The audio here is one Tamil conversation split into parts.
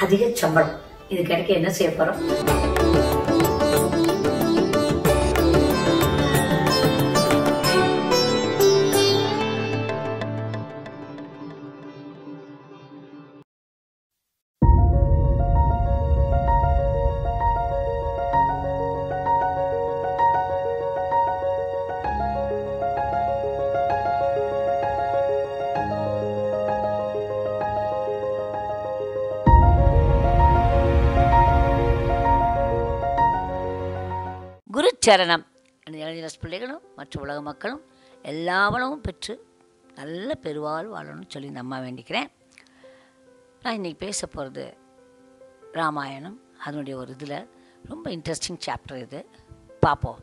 அதிக சம்பளம் இது கிடைக்க என்ன செய்ய போறோம் குருச்சரணம் இளைஞர் பிள்ளைகளும் மற்ற உலக மக்களும் எல்லா வளமும் பெற்று நல்ல பெருவாழ் வாழணும்னு சொல்லி இந்த அம்மா வேண்டிக்கிறேன் நான் இன்றைக்கி பேச போகிறது ராமாயணம் அதனுடைய ஒரு இதில் ரொம்ப இன்ட்ரெஸ்டிங் சாப்டர் இது பார்ப்போம்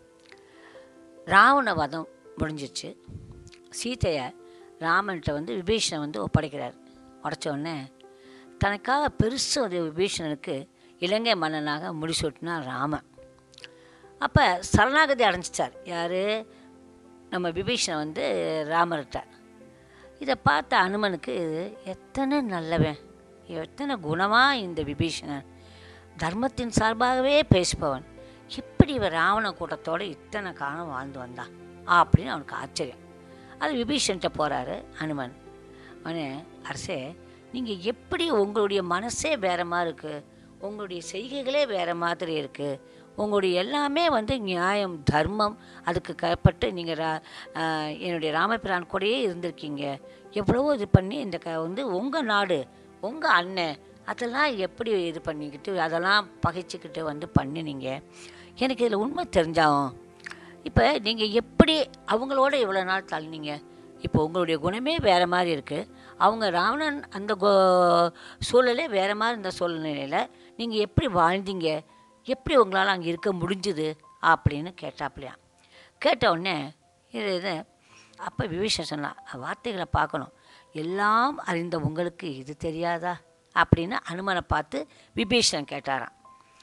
ராவண வதம் முடிஞ்சிச்சு சீதையை ராமன்கிட்ட வந்து விபீஷணன் வந்து ஒப்படைக்கிறார் உடச்ச உடனே தனக்காக பெருசு ஒரு விபீஷணனுக்கு இலங்கை மன்னனாக முடிசூட்டினா ராமன் அப்போ சரணாகதி அடைஞ்சிட்டார் யார் நம்ம விபீஷணன் வந்து ராமர்கிட்ட இதை பார்த்த அனுமனுக்கு எத்தனை நல்லவன் எத்தனை குணமாக இந்த விபீஷணன் தர்மத்தின் சார்பாகவே பேசுபவன் எப்படி இவன் ராவண கூட்டத்தோடு இத்தனை காலம் வாழ்ந்து வந்தான் அப்படின்னு அவனுக்கு ஆச்சரியம் அது விபீஷன்கிட்ட போகிறாரு அனுமன் அவனே அரசே நீங்கள் எப்படி உங்களுடைய மனசே வேறு மாதிரி இருக்குது உங்களுடைய செய்கைகளே வேறு மாதிரி இருக்குது உங்களுடைய எல்லாமே வந்து நியாயம் தர்மம் அதுக்கு கப்பட்டு நீங்கள் ரா ஆஹ் என்னுடைய ராமபிரான் கூடயே இருந்திருக்கீங்க எவ்வளவோ இது பண்ணி இந்த க வந்து உங்கள் நாடு உங்கள் அண்ணன் அதெல்லாம் எப்படி இது பண்ணிக்கிட்டு அதெல்லாம் பகைச்சிக்கிட்டு வந்து பண்ணினீங்க எனக்கு இதில் உண்மை தெரிஞ்சாகும் இப்போ நீங்கள் எப்படி அவங்களோட இவ்வளோ நாள் தள்ளினீங்க இப்போ உங்களுடைய குணமே வேறு மாதிரி இருக்குது அவங்க ராவணன் அந்த கோ சூழலே வேறு மாதிரி இருந்த சூழ்நிலையில் நீங்கள் எப்படி வாழ்ந்தீங்க எப்படி உங்களால் அங்கே இருக்க முடிஞ்சுது அப்படின்னு கேட்டாப்லையா கேட்ட உடனே இது இது அப்போ விபீஷன் சொன்னான் வார்த்தைகளை பார்க்கணும் எல்லாம் அறிந்த உங்களுக்கு இது தெரியாதா அப்படின்னு அனுமனை பார்த்து விபீஷணன் கேட்டாராம்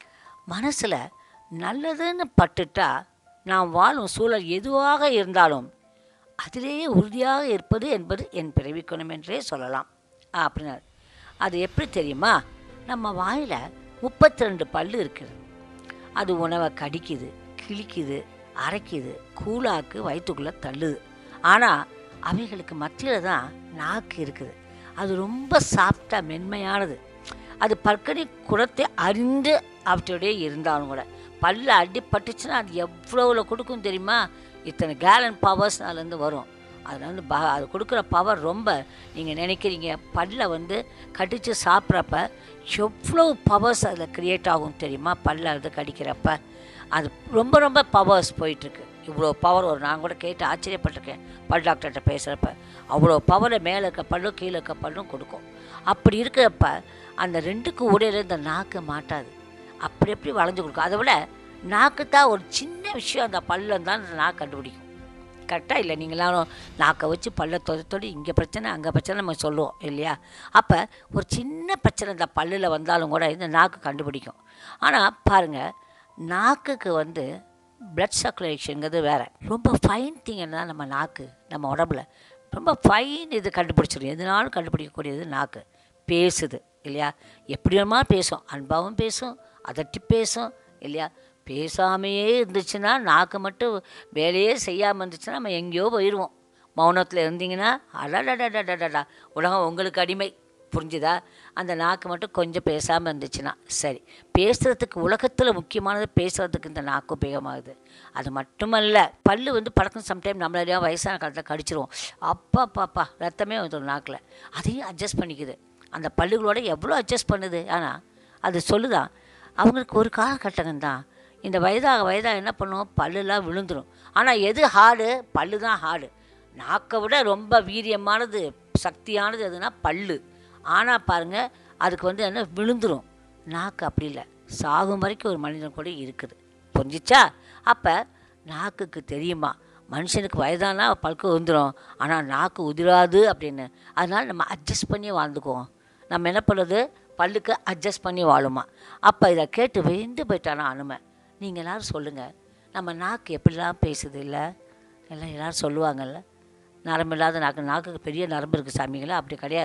மனசில் நல்லதுன்னு பட்டுட்டா நாம் வாழும் சூழல் எதுவாக இருந்தாலும் அதிலேயே உறுதியாக இருப்பது என்பது என் பிறவிக்குணம் என்றே சொல்லலாம் அப்படின்னாரு அது எப்படி தெரியுமா நம்ம வாயில் முப்பத்தி ரெண்டு பல்லு இருக்குது அது உணவை கடிக்குது கிழிக்குது அரைக்குது கூழாக்கு வயிற்றுக்குள்ளே தள்ளுது ஆனால் அவைகளுக்கு மத்தியில் தான் நாக்கு இருக்குது அது ரொம்ப சாஃப்டாக மென்மையானது அது பற்கடி குடத்தை அறிந்து அவற்றோடய இருந்தாலும் கூட பல்ல அடிப்பட்டுச்சுன்னா அது எவ்வளோவில் கொடுக்கும் தெரியுமா இத்தனை கேலன் பவர்ஸ்னாலேருந்து வரும் அதில் வந்து ப அது கொடுக்குற பவர் ரொம்ப நீங்கள் நினைக்கிறீங்க பல்ல வந்து கடித்து சாப்பிட்றப்ப எவ்வளோ பவர்ஸ் அதில் க்ரியேட் ஆகும் தெரியுமா பல்ல அது கடிக்கிறப்ப அது ரொம்ப ரொம்ப பவர்ஸ் போயிட்டுருக்கு இவ்வளோ பவர் ஒரு நான் கூட கேட்டு ஆச்சரியப்பட்டிருக்கேன் பல் டாக்டர்கிட்ட பேசுகிறப்ப அவ்வளோ பவரை மேலே இருக்க பல்லும் கீழே இருக்க பல்லும் கொடுக்கும் அப்படி இருக்கிறப்ப அந்த ரெண்டுக்கு உடையில இந்த நாக்கு மாட்டாது அப்படி எப்படி வளைஞ்சு கொடுக்கும் அதை விட நாக்கு தான் ஒரு சின்ன விஷயம் அந்த பல்லம் தான் அந்த நாக்கு கண்டுபிடிக்கும் கரெக்டாக இல்லை நீங்களாம் நாக்கை வச்சு பல்ல தொட தொட இங்கே பிரச்சனை அங்கே பிரச்சனை நம்ம சொல்லுவோம் இல்லையா அப்போ ஒரு சின்ன பிரச்சனை இந்த பல்லில் வந்தாலும் கூட இந்த நாக்கு கண்டுபிடிக்கும் ஆனால் பாருங்கள் நாக்குக்கு வந்து பிளட் சர்க்குலேஷனுங்கிறது வேறு ரொம்ப ஃபைன் திங் என்ன நம்ம நாக்கு நம்ம உடம்புல ரொம்ப ஃபைன் இது கண்டுபிடிச்சிடும் எதுனாலும் கண்டுபிடிக்கக்கூடியது நாக்கு பேசுது இல்லையா எப்படி வேணுமா பேசும் அன்பாகவும் பேசும் அதட்டி பேசும் இல்லையா பேசாமையே இருந்துச்சுன்னா நாக்கு மட்டும் வேலையே செய்யாமல் இருந்துச்சுன்னா நம்ம எங்கேயோ போயிடுவோம் மௌனத்தில் இருந்தீங்கன்னா அடடடடடடா உலகம் உங்களுக்கு அடிமை புரிஞ்சுதா அந்த நாக்கு மட்டும் கொஞ்சம் பேசாமல் இருந்துச்சுன்னா சரி பேசுகிறதுக்கு உலகத்தில் முக்கியமானது பேசுகிறதுக்கு இந்த நாக்கு உபயோகமாகுது அது மட்டுமல்ல பல்லு வந்து பழக்கம் சம்டைம் நம்மளா வயசான காலத்தில் கடிச்சிருவோம் அப்பா பாப்பா ரத்தமே வந்துடும் நாக்கில் அதையும் அட்ஜஸ்ட் பண்ணிக்குது அந்த பல்லுகளோட எவ்வளோ அட்ஜஸ்ட் பண்ணுது ஆனால் அது சொல்லுதான் அவங்களுக்கு ஒரு காலகட்டகம் தான் இந்த வயதாக வயதாக என்ன பண்ணும் பல்லுலாம் விழுந்துடும் ஆனால் எது ஹார்டு பல்லு தான் ஹார்டு நாக்கை விட ரொம்ப வீரியமானது சக்தியானது எதுனா பல்லு ஆனால் பாருங்கள் அதுக்கு வந்து என்ன விழுந்துடும் நாக்கு அப்படி இல்லை சாகும் வரைக்கும் ஒரு மனிதன் கூட இருக்குது புரிஞ்சிச்சா அப்போ நாக்குக்கு தெரியுமா மனுஷனுக்கு வயதானா பழுக்க வந்துடும் ஆனால் நாக்கு உதிராது அப்படின்னு அதனால் நம்ம அட்ஜஸ்ட் பண்ணி வாழ்ந்துக்குவோம் நம்ம என்ன பண்ணுறது பல்லுக்கு அட்ஜஸ்ட் பண்ணி வாழுமா அப்போ இதை கேட்டு வியந்து போயிட்டானா அனுமை நீங்கள் எல்லோரும் சொல்லுங்கள் நம்ம நாக்கு எப்படிலாம் பேசுது இல்லை எல்லாம் எல்லோரும் சொல்லுவாங்கல்ல நரம்பு இல்லாத நாக்கு நாக்குக்கு பெரிய நரம்பு இருக்குது சாமிங்களா அப்படி கிடையாது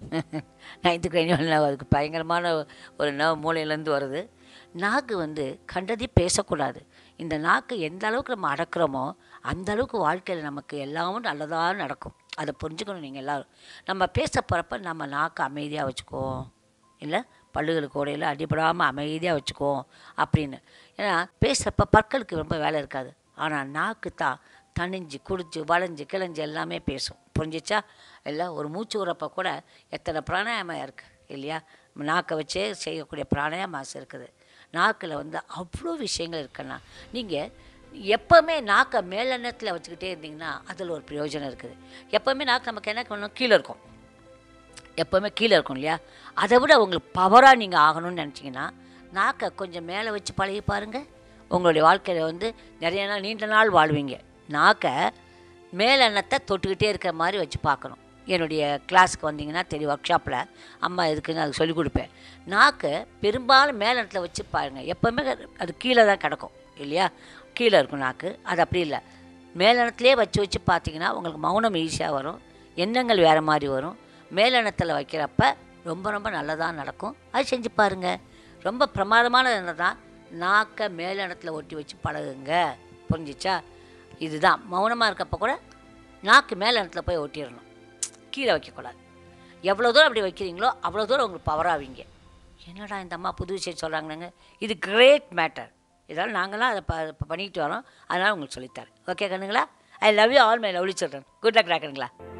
நைன்த்து கிரைனியல் அதுக்கு பயங்கரமான ஒரு நவ மூலையிலேருந்து வருது நாக்கு வந்து கண்டதே பேசக்கூடாது இந்த நாக்கு எந்த அளவுக்கு நம்ம அடக்குறோமோ அந்த அளவுக்கு வாழ்க்கையில் நமக்கு எல்லாமும் நல்லதாக நடக்கும் அதை புரிஞ்சுக்கணும் நீங்கள் எல்லோரும் நம்ம பேச போகிறப்ப நம்ம நாக்கு அமைதியாக வச்சுக்குவோம் இல்லை பல்லுகளுக்கு உடையில அடிபடாமல் அமைதியாக வச்சுக்குவோம் அப்படின்னு ஏன்னா பேசுகிறப்ப பற்களுக்கு ரொம்ப வேலை இருக்காது ஆனால் நாக்கு தான் தணிஞ்சு குடிச்சு வளைஞ்சு கிளஞ்சு எல்லாமே பேசும் புரிஞ்சிச்சா எல்லாம் ஒரு மூச்சு விடுறப்ப கூட எத்தனை பிராணாயாமம் இருக்குது இல்லையா நாக்கை வச்சே செய்யக்கூடிய பிராணாயாமாஸ் இருக்குது நாக்கில் வந்து அவ்வளோ விஷயங்கள் இருக்குண்ணா நீங்கள் எப்போவுமே நாக்கை மேலெண்ணத்தில் வச்சுக்கிட்டே இருந்தீங்கன்னா அதில் ஒரு பிரயோஜனம் இருக்குது எப்போவுமே நாக்கு நமக்கு என்ன பண்ணணும் கீழே இருக்கும் எப்போவுமே கீழே இருக்கும் இல்லையா அதை விட உங்களுக்கு பவராக நீங்கள் ஆகணும்னு நினச்சிங்கன்னா நாக்கை கொஞ்சம் மேலே வச்சு பழகி பாருங்கள் உங்களுடைய வாழ்க்கையில் வந்து நிறைய நாள் நீண்ட நாள் வாழ்வீங்க நாக்கை மேலெண்ணத்தை தொட்டுக்கிட்டே இருக்கிற மாதிரி வச்சு பார்க்கணும் என்னுடைய கிளாஸுக்கு வந்தீங்கன்னா தெரியும் ஒர்க் ஷாப்பில் அம்மா இருக்குன்னு அதுக்கு சொல்லிக் கொடுப்பேன் நாக்கு பெரும்பாலும் மேலெண்ணத்தில் வச்சு பாருங்கள் எப்போவுமே அது கீழே தான் கிடக்கும் இல்லையா கீழே இருக்கும் நாக்கு அது அப்படி இல்லை மேலெண்ணத்துலேயே வச்சு வச்சு பார்த்தீங்கன்னா உங்களுக்கு மௌனம் ஈஸியாக வரும் எண்ணங்கள் வேறு மாதிரி வரும் மேலெண்ணத்தில் வைக்கிறப்ப ரொம்ப ரொம்ப நல்லதாக நடக்கும் அது செஞ்சு பாருங்கள் ரொம்ப பிரமாதமான என்ன தான் நாக்கை மேலெண்ணத்தில் ஒட்டி வச்சு பழகுங்க புரிஞ்சிச்சா இதுதான் மௌனமாக இருக்கப்போ கூட நாக்கு மேலெண்ணத்தில் போய் ஒட்டிடணும் கீழே வைக்கக்கூடாது எவ்வளோ தூரம் அப்படி வைக்கிறீங்களோ அவ்வளோ தூரம் உங்களுக்கு பவர் ஆவீங்க என்னடா இந்த அம்மா புது விஷயம் சொல்கிறாங்கன்னு இது கிரேட் மேட்டர் இதெல்லாம் நாங்களாம் அதை ப ப- பண்ணிக்கிட்டு வரோம் அதனால் உங்களுக்கு சொல்லித்தரேன் ஓகே கண்ணுங்களா I love you all my lovely children good luck ராக்கனுங்களா